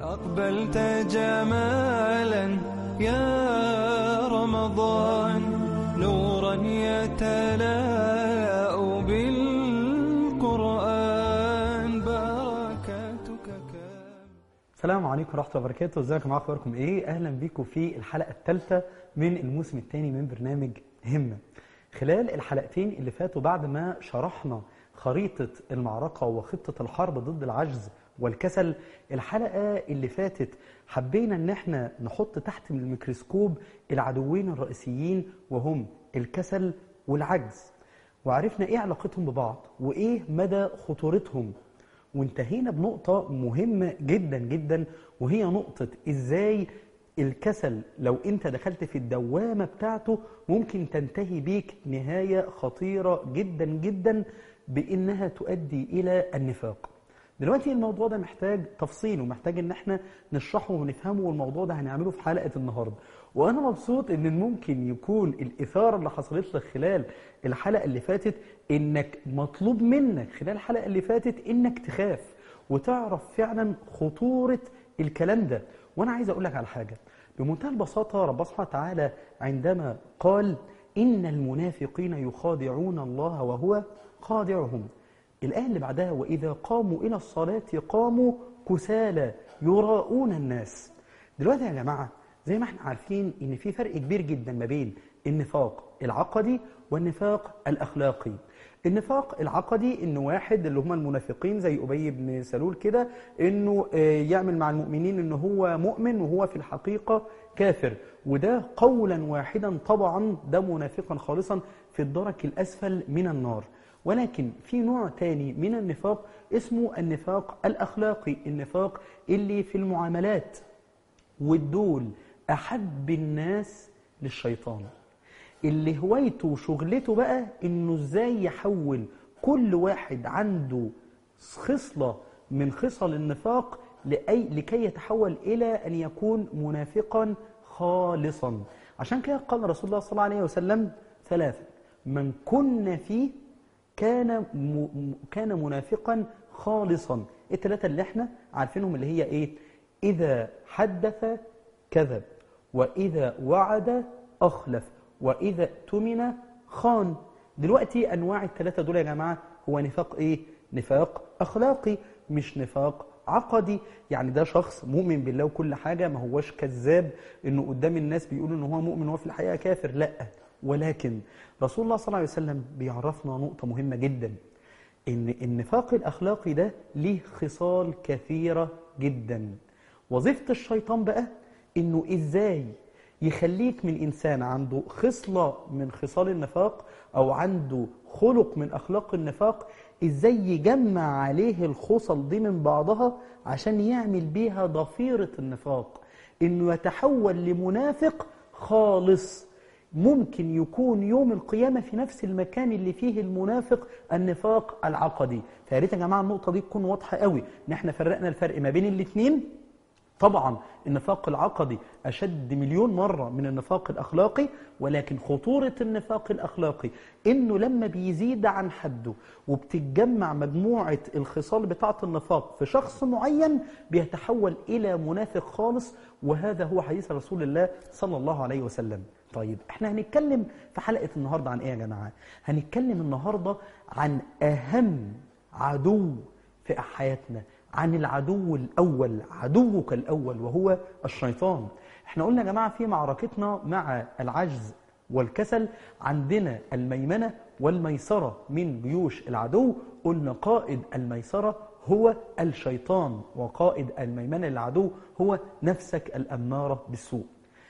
أقبلت جمالا يا رمضان نورا يتلاء بالقرآن بركاتك كام السلام عليكم ورحمة الله وبركاته ازيكم اخباركم ايه اهلا بيكم في الحلقة الثالثة من الموسم الثاني من برنامج همة خلال الحلقتين اللي فاتوا بعد ما شرحنا خريطة المعركة وخطة الحرب ضد العجز والكسل الحلقة اللي فاتت حبينا ان احنا نحط تحت الميكروسكوب العدوين الرئيسيين وهم الكسل والعجز وعرفنا ايه علاقتهم ببعض وايه مدى خطورتهم وانتهينا بنقطة مهمة جدا جدا وهي نقطة ازاي الكسل لو انت دخلت في الدوامة بتاعته ممكن تنتهي بيك نهاية خطيرة جدا جدا بانها تؤدي الى النفاق دلوقتي الموضوع ده محتاج تفصيل ومحتاج ان احنا نشرحه ونفهمه والموضوع ده هنعمله في حلقة النهاردة وانا مبسوط ان ممكن يكون الاثارة اللي حصلت لك خلال الحلقة اللي فاتت انك مطلوب منك خلال الحلقة اللي فاتت انك تخاف وتعرف فعلا خطورة الكلام ده وانا عايز اقول لك على حاجة بمنتهى البساطة رب سبحانه وتعالى عندما قال إن المنافقين يخادعون الله وهو خادعهم الآية اللي بعدها وإذا قاموا إلى الصلاة قاموا كسالى يراؤون الناس دلوقتي يا جماعة زي ما احنا عارفين إن في فرق كبير جدا ما بين النفاق العقدي والنفاق الأخلاقي النفاق العقدي إن واحد اللي هم المنافقين زي أبي بن سلول كده إنه آه، يعمل مع المؤمنين إن هو مؤمن وهو في الحقيقة كافر وده قولا واحدا طبعا ده منافقا خالصا في الدرك الأسفل من النار ولكن في نوع تاني من النفاق اسمه النفاق الأخلاقي النفاق اللي في المعاملات والدول أحب الناس للشيطان اللي هوايته وشغلته بقى انه ازاي يحول كل واحد عنده خصلة من خصل النفاق لأي لكي يتحول إلى أن يكون منافقا خالصا عشان كده قال رسول الله صلى الله عليه وسلم ثلاثة من كن فيه كان م... م- كان منافقا خالصا الثلاثة اللي احنا عارفينهم اللي هي ايه إذا حدث كذب وإذا وعد أخلف وإذا اؤتمن خان دلوقتي أنواع الثلاثة دول يا جماعة هو نفاق إيه؟ نفاق أخلاقي مش نفاق عقدي يعني ده شخص مؤمن بالله وكل حاجة ما هوش كذاب إنه قدام الناس بيقول إنه هو مؤمن وهو في الحقيقة كافر لا ولكن رسول الله صلى الله عليه وسلم بيعرفنا نقطة مهمة جدا إن النفاق الأخلاقي ده ليه خصال كثيرة جدا وظيفة الشيطان بقى إنه إزاي يخليك من إنسان عنده خصلة من خصال النفاق أو عنده خلق من أخلاق النفاق إزاي يجمع عليه الخصل دي من بعضها عشان يعمل بيها ضفيرة النفاق إنه يتحول لمنافق خالص ممكن يكون يوم القيامة في نفس المكان اللي فيه المنافق النفاق العقدي فيا ريت يا جماعة النقطة دي تكون واضحة قوي إن احنا فرقنا الفرق ما بين الاثنين طبعا النفاق العقدي أشد مليون مرة من النفاق الأخلاقي ولكن خطورة النفاق الأخلاقي إنه لما بيزيد عن حده وبتتجمع مجموعة الخصال بتاعة النفاق في شخص معين بيتحول إلى منافق خالص وهذا هو حديث رسول الله صلى الله عليه وسلم طيب احنا هنتكلم في حلقة النهاردة عن ايه يا جماعة هنتكلم النهاردة عن أهم عدو في حياتنا عن العدو الأول عدوك الأول وهو الشيطان احنا قلنا يا جماعة في معركتنا مع العجز والكسل عندنا الميمنة والميسرة من جيوش العدو قلنا قائد الميسرة هو الشيطان وقائد الميمنة للعدو هو نفسك الأمارة بالسوء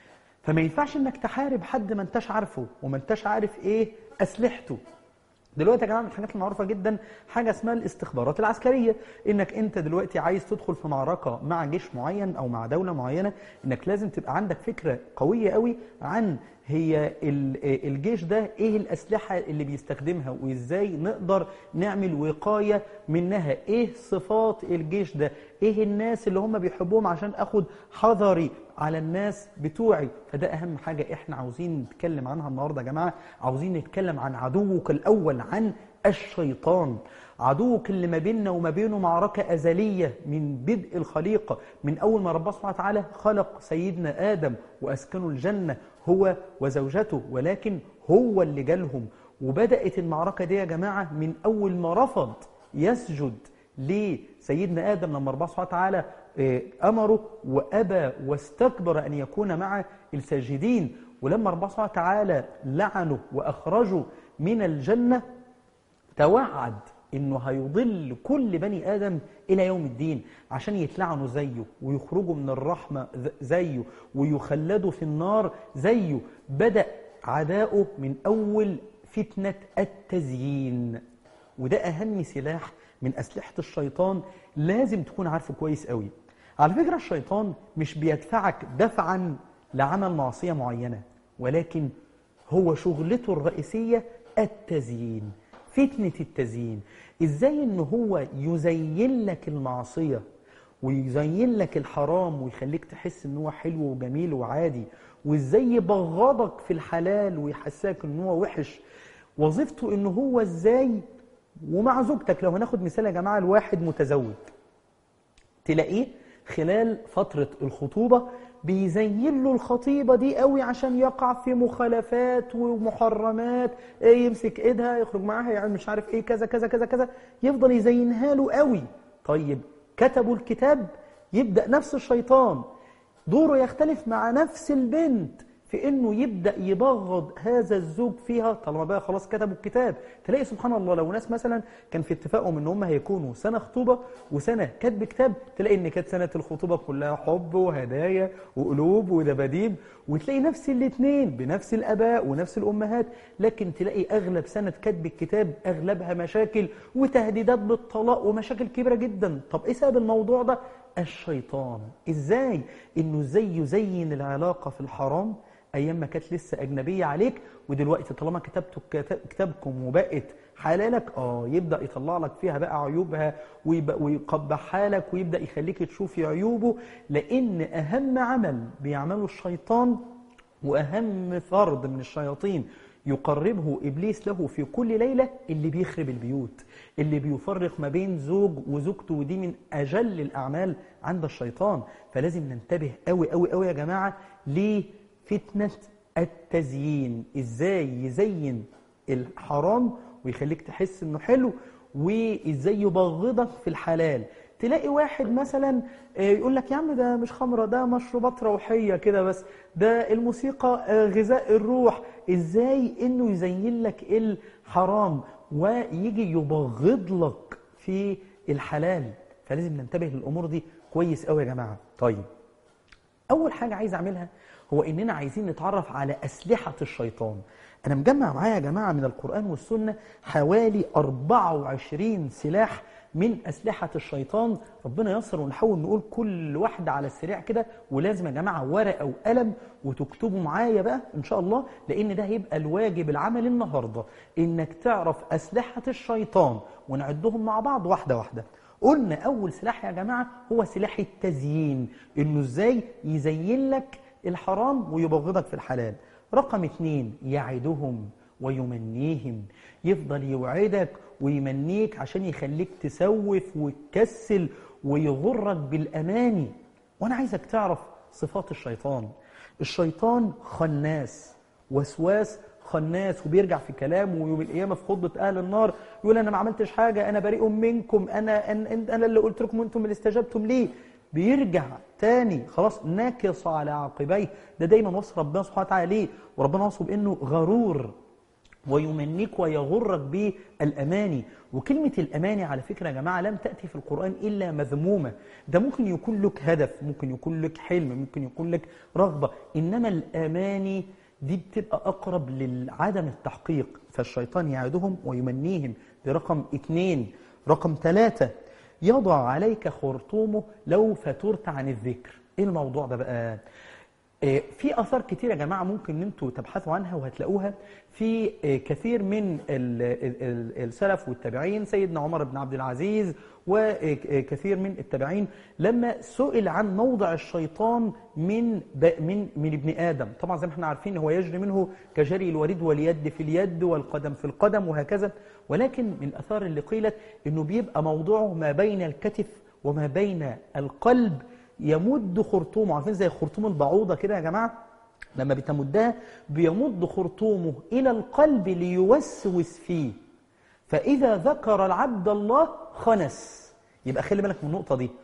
فما ينفعش انك تحارب حد ما انتش عارفه وما انتش عارف ايه اسلحته دلوقتي يا جماعه من الحاجات المعروفه جدا حاجه اسمها الاستخبارات العسكريه انك انت دلوقتي عايز تدخل في معركه مع جيش معين او مع دوله معينه انك لازم تبقى عندك فكره قويه قوي عن هي ال- الجيش ده ايه الاسلحه اللي بيستخدمها وازاي نقدر نعمل وقايه منها ايه صفات الجيش ده ايه الناس اللي هم بيحبوهم عشان اخد حذري على الناس بتوعي فده اهم حاجه احنا عاوزين نتكلم عنها النهارده يا جماعه عاوزين نتكلم عن عدوك الاول عن الشيطان عدوك اللي ما بيننا وما بينه معركة أزلية من بدء الخليقة من أول ما ربنا سبحانه وتعالى خلق سيدنا آدم وأسكنه الجنة هو وزوجته ولكن هو اللي جالهم وبدأت المعركة دي يا جماعة من أول ما رفض يسجد لسيدنا آدم لما ربنا سبحانه وتعالى آه، أمره وأبى واستكبر أن يكون مع الساجدين ولما ربنا سبحانه وتعالى لعنه وأخرجه من الجنة توعد انه هيضل كل بني ادم الى يوم الدين عشان يتلعنوا زيه ويخرجوا من الرحمه ذ- زيه ويخلدوا في النار زيه بدا عداؤه من اول فتنه التزيين وده اهم سلاح من اسلحه الشيطان لازم تكون عارفه كويس قوي على فكره الشيطان مش بيدفعك دفعا لعمل معصيه معينه ولكن هو شغلته الرئيسيه التزيين فتنة التزيين ازاي ان هو يزين لك المعصية ويزين لك الحرام ويخليك تحس ان هو حلو وجميل وعادي وازاي يبغضك في الحلال ويحسسك ان هو وحش وظيفته ان هو ازاي ومع زوجتك لو هناخد مثال يا جماعة الواحد متزوج تلاقيه خلال فترة الخطوبة بيزين له الخطيبة دي قوي عشان يقع في مخالفات ومحرمات إيه يمسك ايدها يخرج معاها يعني مش عارف ايه كذا كذا كذا كذا يفضل يزينها له قوي طيب كتبوا الكتاب يبدأ نفس الشيطان دوره يختلف مع نفس البنت في انه يبدا يبغض هذا الزوج فيها طالما بقى خلاص كتبوا الكتاب تلاقي سبحان الله لو ناس مثلا كان في اتفاقهم ان هم هيكونوا سنه خطوبه وسنه كتب كتاب تلاقي ان كانت سنه الخطوبه كلها حب وهدايا وقلوب ودباديب وتلاقي نفس الاثنين بنفس الاباء ونفس الامهات لكن تلاقي اغلب سنه كتب الكتاب اغلبها مشاكل وتهديدات بالطلاق ومشاكل كبيره جدا طب ايه سبب الموضوع ده الشيطان ازاي انه ازاي يزين العلاقه في الحرام ايام ما كانت لسه اجنبيه عليك ودلوقتي طالما كتبتوا كتاب- كتابكم وبقت حلالك اه يبدا يطلع لك فيها بقى عيوبها ويبقى- ويقبحها لك ويبدا يخليك تشوفي عيوبه لان اهم عمل بيعمله الشيطان واهم فرد من الشياطين يقربه ابليس له في كل ليله اللي بيخرب البيوت اللي بيفرق ما بين زوج وزوجته ودي من اجل الاعمال عند الشيطان فلازم ننتبه قوي قوي قوي يا جماعه لفتنه التزيين ازاي يزين الحرام ويخليك تحس انه حلو وازاي يبغضك في الحلال تلاقي واحد مثلا آه، يقول لك يا عم ده مش خمره ده مشروبات روحيه كده بس ده الموسيقى آه، غذاء الروح ازاي انه يزين لك الحرام ويجي يبغض لك في الحلال فلازم ننتبه للامور دي كويس قوي يا جماعه طيب أول حاجة عايز أعملها هو إننا عايزين نتعرف على أسلحة الشيطان أنا مجمع معايا يا جماعة من القرآن والسنة حوالي 24 سلاح من أسلحة الشيطان ربنا يسر ونحاول نقول كل واحدة على السريع كده ولازم يا جماعة ورقة وقلم وتكتبوا معايا بقى إن شاء الله لأن ده هيبقى الواجب العمل النهاردة إنك تعرف أسلحة الشيطان ونعدهم مع بعض واحدة واحدة قلنا أول سلاح يا جماعة هو سلاح التزيين إنه إزاي يزين لك الحرام ويبغضك في الحلال رقم اتنين يعدهم ويمنيهم يفضل يوعدك ويمنيك عشان يخليك تسوف وتكسل ويغرك بالأماني وأنا عايزك تعرف صفات الشيطان الشيطان خناس وسواس خناس وبيرجع في كلامه ويوم القيامه في خطبه اهل النار يقول انا ما عملتش حاجه انا بريء منكم انا انا, أنا اللي قلت لكم انتم اللي استجبتم ليه بيرجع تاني خلاص ناكص على عقبيه ده دايما وصف ربنا سبحانه وتعالى ليه وربنا وصفه بانه غرور ويمنيك ويغرك بالاماني وكلمه الاماني على فكره يا جماعه لم تاتي في القران الا مذمومه ده ممكن يكون لك هدف ممكن يكون لك حلم ممكن يكون لك رغبه انما الاماني دي بتبقى اقرب لعدم التحقيق فالشيطان يعدهم ويمنيهم دي رقم اتنين رقم ثلاثة يضع عليك خرطومه لو فترت عن الذكر ايه الموضوع ده بقى آه، في اثار كتير يا جماعه ممكن ان انتوا تبحثوا عنها وهتلاقوها في آه، كثير من ال- ال- ال- السلف والتابعين سيدنا عمر بن عبد العزيز وكثير من التابعين لما سئل عن موضع الشيطان من ب- من من ابن ادم طبعا زي ما احنا عارفين هو يجري منه كجري الوريد واليد في اليد والقدم في القدم وهكذا ولكن من الأثار اللي قيلت أنه بيبقى موضوعه ما بين الكتف وما بين القلب يمد خرطومه عارفين زي خرطوم البعوضة كده يا جماعة لما بتمدها بيمد خرطومه إلى القلب ليوسوس فيه فإذا ذكر العبد الله خنس يبقى خلي بالك من النقطة دي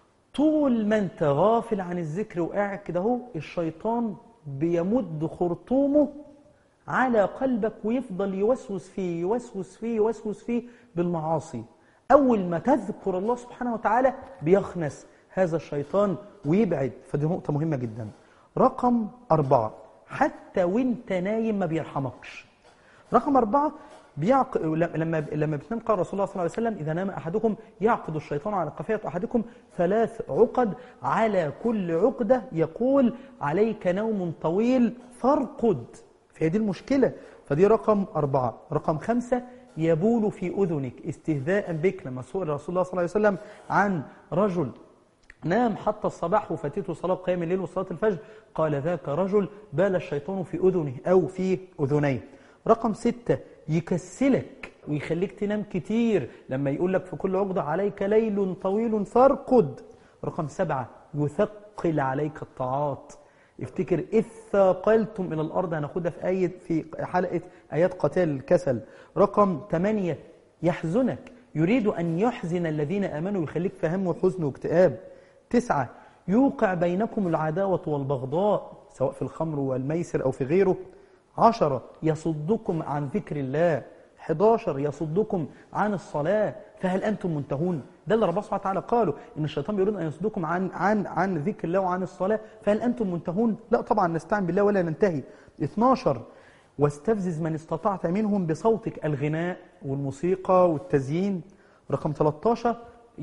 طول ما انت غافل عن الذكر وقاعد كده اهو الشيطان بيمد خرطومه على قلبك ويفضل يوسوس فيه يوسوس فيه يوسوس فيه بالمعاصي أول ما تذكر الله سبحانه وتعالى بيخنس هذا الشيطان ويبعد فدي نقطة مهمة جدا رقم أربعة حتى وانت نايم ما بيرحمكش رقم أربعة بيعق... لما لما بتنام قال رسول الله صلى الله عليه وسلم إذا نام أحدكم يعقد الشيطان على قفية أحدكم ثلاث عقد على كل عقدة يقول عليك نوم طويل فارقد فهي دي المشكلة فدي رقم أربعة رقم خمسة يبول في أذنك استهزاء بك لما سئل رسول الله صلى الله عليه وسلم عن رجل نام حتى الصباح وفاتته صلاة قيام الليل وصلاة الفجر قال ذاك رجل بال الشيطان في أذنه أو في أذنيه رقم ستة يكسلك ويخليك تنام كتير لما يقول لك في كل عقدة عليك ليل طويل فارقد رقم سبعة يثقل عليك الطاعات افتكر إذ ثاقلتم إلى الأرض هناخدها في آية في حلقة آيات قتال الكسل رقم ثمانية يحزنك يريد أن يحزن الذين آمنوا ويخليك في هم وحزن واكتئاب تسعة يوقع بينكم العداوة والبغضاء سواء في الخمر والميسر أو في غيره عشرة يصدكم عن ذكر الله 11 يصدكم عن الصلاة فهل أنتم منتهون ده اللي ربنا سبحانه وتعالى قاله إن الشيطان بيريد أن يصدكم عن عن عن ذكر الله وعن الصلاة فهل أنتم منتهون لا طبعا نستعن بالله ولا ننتهي 12 واستفزز من استطعت منهم بصوتك الغناء والموسيقى والتزيين رقم 13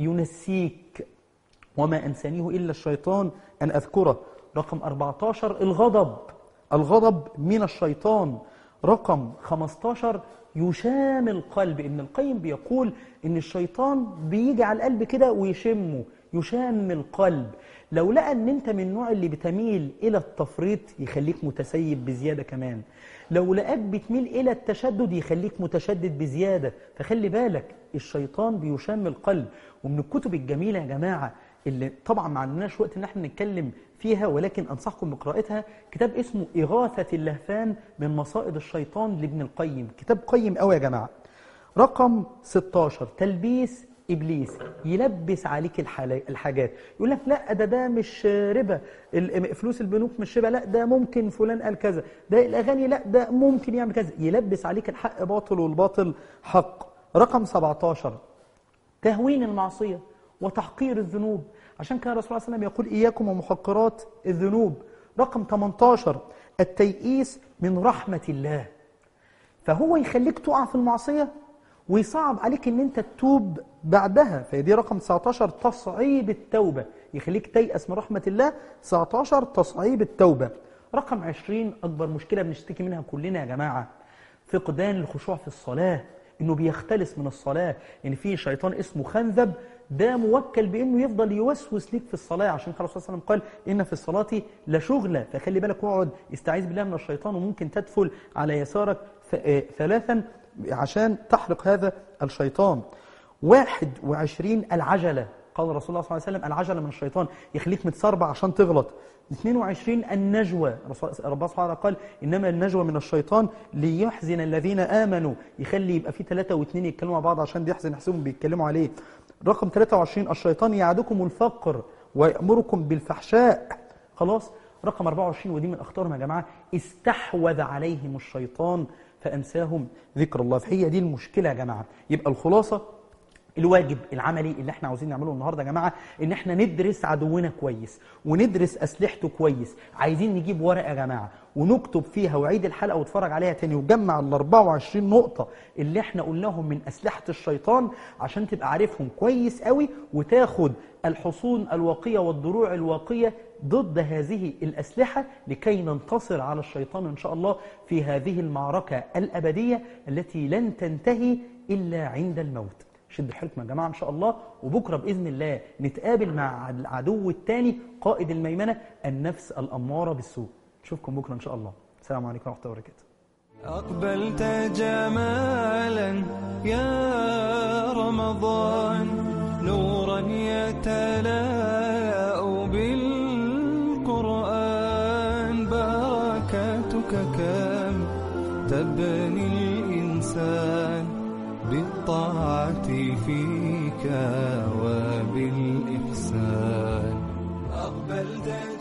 ينسيك وما أنسانيه إلا الشيطان أن أذكره رقم 14 الغضب الغضب من الشيطان رقم 15 يشام القلب ابن القيم بيقول ان الشيطان بيجي على القلب كده ويشمه يشام القلب لو لقى ان انت من النوع اللي بتميل الى التفريط يخليك متسيب بزيادة كمان لو لقاك بتميل الى التشدد يخليك متشدد بزيادة فخلي بالك الشيطان بيشام القلب ومن الكتب الجميلة يا جماعة اللي طبعا ما عندناش وقت ان احنا نتكلم فيها ولكن انصحكم بقراءتها كتاب اسمه إغاثة اللهفان من مصائد الشيطان لابن القيم كتاب قيم قوي يا جماعة رقم 16 تلبيس إبليس يلبس عليك الحاجات يقول لك لا ده ده مش ربا فلوس البنوك مش ربا لا ده ممكن فلان قال كذا ده الأغاني لا ده ممكن يعمل كذا يلبس عليك الحق باطل والباطل حق رقم 17 تهوين المعصية وتحقير الذنوب عشان كان الرسول صلى الله عليه وسلم يقول إياكم ومحقرات الذنوب رقم 18 التيئيس من رحمة الله فهو يخليك تقع في المعصية ويصعب عليك ان انت تتوب بعدها فدي رقم 19 تصعيب التوبة يخليك تيأس من رحمة الله 19 تصعيب التوبة رقم 20 أكبر مشكلة بنشتكي منها كلنا يا جماعة فقدان الخشوع في الصلاة انه بيختلس من الصلاة يعني في شيطان اسمه خنذب ده موكل بانه يفضل يوسوس ليك في الصلاة عشان قال الرسول صلى الله عليه وسلم قال ان في الصلاة لشغلة فخلي بالك واقعد استعيذ بالله من الشيطان وممكن تدفل على يسارك ثلاثا عشان تحرق هذا الشيطان واحد وعشرين العجلة قال الرسول الله صلى الله عليه وسلم العجلة من الشيطان يخليك متسربع عشان تغلط 22 النجوى ربنا سبحانه قال إنما النجوى من الشيطان ليحزن الذين آمنوا يخلي يبقى في ثلاثة واثنين يتكلموا مع بعض عشان يحزن يحسبهم بيتكلموا عليه رقم 23 الشيطان يعدكم الفقر ويأمركم بالفحشاء خلاص رقم 24 ودي من أخطارهم يا جماعة استحوذ عليهم الشيطان فأنساهم ذكر الله فهي دي المشكلة يا جماعة يبقى الخلاصة الواجب العملي اللي احنا عاوزين نعمله النهارده يا جماعه ان احنا ندرس عدونا كويس وندرس اسلحته كويس عايزين نجيب ورقه يا جماعه ونكتب فيها وعيد الحلقه واتفرج عليها تاني وجمع ال 24 نقطه اللي احنا قلناهم من اسلحه الشيطان عشان تبقى عارفهم كويس قوي وتاخد الحصون الواقيه والدروع الواقيه ضد هذه الأسلحة لكي ننتصر على الشيطان إن شاء الله في هذه المعركة الأبدية التي لن تنتهي إلا عند الموت شد حيلكم يا جماعة إن شاء الله وبكرة بإذن الله نتقابل مع العدو الثاني قائد الميمنة النفس الأمارة بالسوء نشوفكم بكرة إن شاء الله السلام عليكم ورحمة الله وبركاته أقبلت جمالا يا رمضان نورا يتلاء بالقرآن بركاتك كم تبني الإنسان بالطاعة فيك وبالإحسان أقبلت